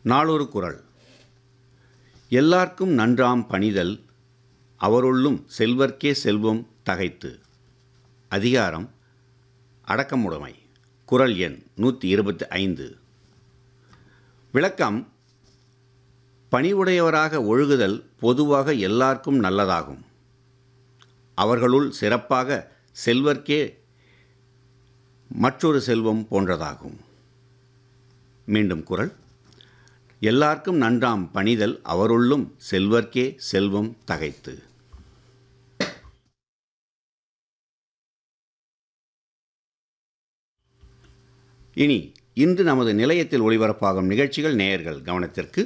நாளொரு குறள் எல்லார்க்கும் நன்றாம் பணிதல் அவருள்ளும் செல்வர்க்கே செல்வம் தகைத்து அதிகாரம் அடக்கமுடைமை குறள் எண் நூற்றி இருபத்தி ஐந்து விளக்கம் பணிவுடையவராக ஒழுகுதல் பொதுவாக எல்லாருக்கும் நல்லதாகும் அவர்களுள் சிறப்பாக செல்வர்க்கே மற்றொரு செல்வம் போன்றதாகும் மீண்டும் குறள் எல்லார்க்கும் நன்றாம் பணிதல் அவருள்ளும் செல்வர்க்கே செல்வம் தகைத்து இனி இன்று நமது நிலையத்தில் ஒளிபரப்பாகும் நிகழ்ச்சிகள் நேயர்கள் கவனத்திற்கு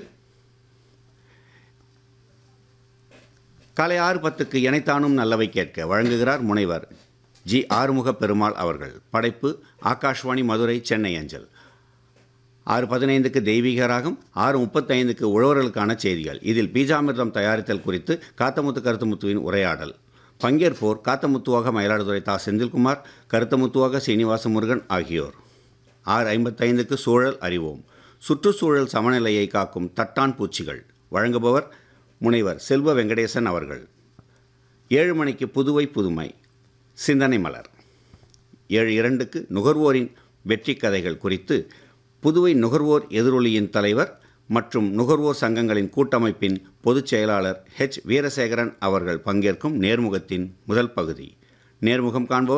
காலை ஆறு பத்துக்கு இணைத்தானும் நல்லவை கேட்க வழங்குகிறார் முனைவர் ஜி ஆறுமுக பெருமாள் அவர்கள் படைப்பு ஆகாஷ்வாணி மதுரை சென்னை அஞ்சல் ஆறு பதினைந்துக்கு தெய்வீக ராகம் ஆறு முப்பத்தைந்துக்கு உழவர்களுக்கான செய்திகள் இதில் பீஜாமிர்தம் தயாரித்தல் குறித்து காத்தமுத்து கருத்துமுத்துவின் உரையாடல் பங்கேற்போர் காத்தமுத்துவாக மயிலாடுதுறை தா செந்தில்குமார் கருத்தமுத்துவாக சீனிவாச முருகன் ஆகியோர் ஆறு ஐம்பத்தைந்துக்கு சூழல் அறிவோம் சுற்றுச்சூழல் சமநிலையை காக்கும் தட்டான் பூச்சிகள் வழங்குபவர் முனைவர் செல்வ வெங்கடேசன் அவர்கள் ஏழு மணிக்கு புதுவை புதுமை சிந்தனை மலர் ஏழு இரண்டுக்கு நுகர்வோரின் வெற்றி கதைகள் குறித்து புதுவை நுகர்வோர் எதிரொலியின் தலைவர் மற்றும் நுகர்வோர் சங்கங்களின் கூட்டமைப்பின் பொதுச் செயலாளர் ஹெச் வீரசேகரன் அவர்கள் பங்கேற்கும் நேர்முகத்தின் முதல் பகுதி நேர்முகம் காண்பவர்